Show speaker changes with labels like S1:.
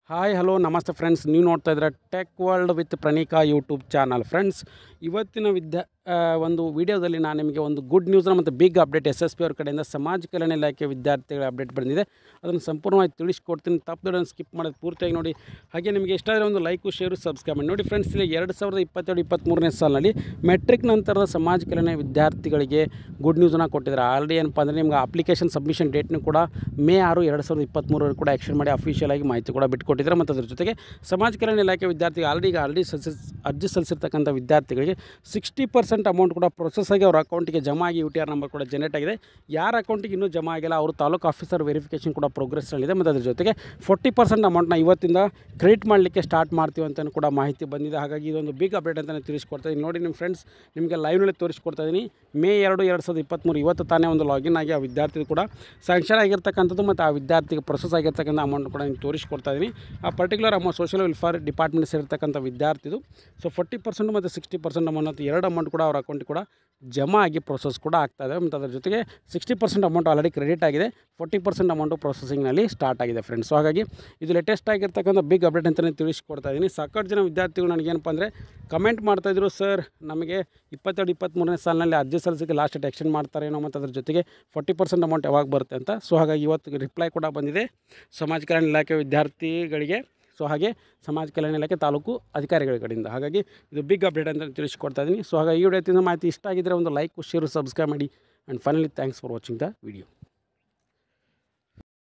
S1: hi hello ನಮಸ್ತೆ friends ನೀವು ನೋಡ್ತಾ ಇದ್ದೀರಾ Tech World with Pranika YouTube channel friends ಇವತ್ತಿನ ವಿದ್ಯಾ ಆ, ಒಂದು ವಿಡಿಯೋದಲ್ಲಿ ನಾನು ನಿಮಗೆ ಒಂದು ಗುಡ್ ನ್ಯೂಸ್ನ ಮತ್ತು big update S S P ಅವ್ರ ಕಡೆಯಿಂದ ಸಮಾಜ ಕಲ್ಯಾಣ ಇಲಾಖೆ ವಿದ್ಯಾರ್ಥಿಗಳ ಅಪ್ಡೇಟ್ ಬಂದಿದೆ ಅದನ್ನು ಸಂಪೂರ್ಣವಾಗಿ ತಿಳಿಸ್ಕೊಡ್ತೀನಿ ತಪ್ಪದನ್ನು ಸ್ಕಿಪ್ ಮಾಡೋದು ಪೂರ್ತಿಯಾಗಿ ನೋಡಿ ಹಾಗೆ ನಿಮಗೆ ಇಷ್ಟ ಆದರೆ ಒಂದು ಲೈಕು ಶೇರು ಸಬ್ಸ್ಕ್ರೈಬ್ ಮಾಡಿ ನೋಡಿ ಫ್ರೆಂಡ್ಸ್ ಇಲ್ಲಿ ಎರಡು ಸಾವಿರದ ಇಪ್ಪತ್ತೆರಡು ಇಪ್ಪತ್ತ್ಮೂರನೇ ಸಾಲಿನಲ್ಲಿ ಮೆಟ್ರಿಕ್ ನಂತರದ ಸಮಾಜ ಕಲ್ಯಾಣ ವಿದ್ಯಾರ್ಥಿಗಳಿಗೆ ಗುಡ್ ನ್ಯೂಸನ್ನು ಕೊಟ್ಟಿದ್ದಾರೆ ಆಲ್ರೆಡಿ ಏನಪ್ಪ ಅಂದರೆ ನಿಮ್ಗೆ ಅಪ್ಲಿಕೇಶನ್ ಸಬ್ಮಿಷನ್ ಡೇಟ್ನು ಕೂಡ ಮೇ ಆರು ಎರಡು ಸಾವಿರದ ಇಪ್ಪತ್ತ್ಮೂರರಲ್ಲಿ ಕೂಡ ಆ್ಯಕ್ಷನ್ ಮಾಡಿ ಅಫಿಷಿಯಲ್ ಆಗಿ ಮಾಹಿತಿ ಕೂಡ ಬಿಟ್ಕೊಟ್ಟಿದ್ದಾರೆ ಮತ್ತು ಅದ್ರ ಜೊತೆಗೆ ಸಮಾಜ ಕಲ್ಯಾಣ ಇಲಾಖೆ ವಿದ್ಯಾರ್ಥಿಗಳು ಆಲ್ರೆಡಿ ಈಗ ಆಲ್ರೆಡಿ ಸಲ್ಲಿಸ್ ಅರ್ಜಿ ಸಲ್ಲಿಸಿರ್ತಕ್ಕಂಥ ವಿದ್ಯಾರ್ಥಿಗಳಿಗೆ ಸಿಕ್ಸ್ಟಿ ಪರ್ಸೆಂಟ್ ಅಮೌಂಟ್ ಕೂಡ ಪ್ರೊಸೆಸ್ ಆಗಿ ಅವ್ರ ಅಕೌಂಟಿಗೆ ಜಮಾ ಆಗಿ ಯು ಟಿ ಆರ್ ನಂಬರ್ ಕೂಡ ಜನರೇಟ್ ಆಗಿದೆ ಯಾರ ಅಕೌಂಟಿಗೆ ಇನ್ನೂ ಜಮಾ ಆಗಿಲ್ಲ ಅವರು ತಾಲೂಕು ಆಫೀಸರ್ ವೆರಿಫಿಕೇಷನ್ ಕೂಡ ಪ್ರೋಗ್ರೆಸ್ನಲ್ಲಿದೆ ಮತ್ತು ಅದ್ರ ಜೊತೆಗೆ ಫೋರ್ಟಿ ಪರ್ಸೆಂಟ್ ಅಮೌಂಟ್ನ ಇವತ್ತಿಂದ ಕ್ರೆಡಿಟ್ ಮಾಡಲಿಕ್ಕೆ ಸ್ಟಾರ್ಟ್ ಮಾಡ್ತೀವಿ ಅಂತಲೂ ಕೂಡ ಮಾಹಿತಿ ಬಂದಿದೆ ಹಾಗಾಗಿ ಇದೊಂದು ಬಿಗ್ ಅಪ್ಡೇಟ್ ಅಂತಲೇ ತಿಳಿಸ್ಕೊಡ್ತಾ ಇದ್ದೀನಿ ನೋಡಿ ನಿಮ್ಮ ಫ್ರೆಂಡ್ಸ್ ನಿಮಗೆ ಲೈವ್ನಲ್ಲಿ ತೋರಿಸ್ಕೊಡ್ತಾ ಇದ್ದೀನಿ ಮೇ ಎರಡು ಎರಡು ಸಾವಿರದ ಇಪ್ಪತ್ತ್ಮೂರು ಇವತ್ತು ತಾನೇ ಒಂದು ಲಾಗಿನ್ ಆಗಿ ಆ ವಿದ್ಯಾರ್ಥಿ ಕೂಡ ಸ್ಯಾಂಕ್ಷನ್ ಆಗಿರ್ತಕ್ಕಂಥದ್ದು ಮತ್ತು ಆ ವಿದ್ಯಾರ್ಥಿಗೆ ಪ್ರೊಸೆಸ್ ಆಗಿರ್ತಕ್ಕಂಥ ಅಮೌಂಟ್ ಕೂಡ ನಿಮ್ಗೆ ತೋರಿಸ್ಕೊಡ್ತಾ ಇದ್ದೀನಿ ಆ particular amount social welfare department ಸೇರಿರ್ತಕ್ಕಂಥ ವಿದ್ಯಾರ್ಥಿದು ಸೊ ಫೋರ್ಟಿ ಪರ್ಸೆಂಟ್ ಮತ್ತು ಸಿಕ್ಸ್ಟಿ ಪರ್ಸೆಂಟ್ ಅಮೌಂಟ್ ಅಂತ ಎರಡು ಅಮೌಂಟ್ ಕೂಡ ಅವ್ರ ಅಕೌಂಟಿಗೆ ಕೂಡ ಜಮಾ ಆಗಿ ಪ್ರೊಸೆಸ್ ಕೂಡ ಆಗ್ತಾ ಇದೆ ಮತ್ತು ಅದ್ರ ಜೊತೆಗೆ sixty percent amount already credit ಆಗಿದೆ ಫೋರ್ಟಿ ಪರ್ಸೆಂಟ್ ಅಮೌಂಟು ಪ್ರೊಸೆಸಿಂಗ್ನಲ್ಲಿ ಸ್ಟಾರ್ಟ್ ಆಗಿದೆ ಫ್ರೆಂಡ್ಸ್ ಸೊ ಹಾಗಾಗಿ ಇದು ಲೇಟೆಸ್ಟ್ ಆಗಿರ್ತಕ್ಕಂಥ ಬಿಗ್ ಅಪ್ಡೇಟ್ ಅಂತಲೇ ತಿಳಿಸ್ಕೊಡ್ತಾ ಇದ್ದೀನಿ ಸಾಕಷ್ಟು ಜನ ವಿದ್ಯಾರ್ಥಿಗಳು ನನಗೇನಪ್ಪ ಅಂದರೆ ಕಮೆಂಟ್ ಮಾಡ್ತಾಯಿದ್ರು ಸರ್ ನಮಗೆ ಇಪ್ಪತ್ತೆರಡು ಇಪ್ಪತ್ತ್ಮೂರನೇ ಸಾಲಿನಲ್ಲಿ ಅರ್ಜಿ ಸಲ್ಲಿಸೋಕ್ಕೆ ಲಾಸ್ಟ್ ಡೇಟ್ ಎಕ್ಸ್ಟೆಂಡ್ ಮಾಡ್ತಾರೇನೋ ಮತ್ತು ಅದ್ರ ಜೊತೆಗೆ ಫೋರ್ಟಿ ಪರ್ಸೆಂಟ್ ಅಮೌಂಟ್ ಯಾವಾಗ ಬರುತ್ತೆ ಅಂತ ಸೊ ಹಾಗಾಗಿ ಇವತ್ತು ರಿಪ್ಲೈ ಕೂಡ ಬಂದಿದೆ ಸಮಾಜ ಕಲ್ಯಾಣ ಇಲಾಖೆ ವಿದ್ಯಾರ್ಥಿಗಳಿಗೆ ಸೊ ಹಾಗೆ ಸಮಾಜ ಕಲ್ಯಾಣ ಇಲಾಖೆ ತಾಲೂಕು ಅಧಿಕಾರಿಗಳ ಕಡೆಯಿಂದ ಹಾಗಾಗಿ ಇದು ಬಿಗ್ ಅಪ್ಡೇಟ್ ಅಂತ ತಿಳಿಸ್ಕೊಡ್ತಾ ಇದ್ದೀನಿ ಸೊ ಹಾಗಾಗಿ ಈ ವಿಡಿಯೋದಿಂದ ಮಾಹಿತಿ ಇಷ್ಟ ಆಗಿದ್ದರೆ ಒಂದು ಲೈಕ್ ಶೇರು ಸಬ್ಸ್ಕ್ರೈಬ್ ಮಾಡಿ and finally thanks for watching the video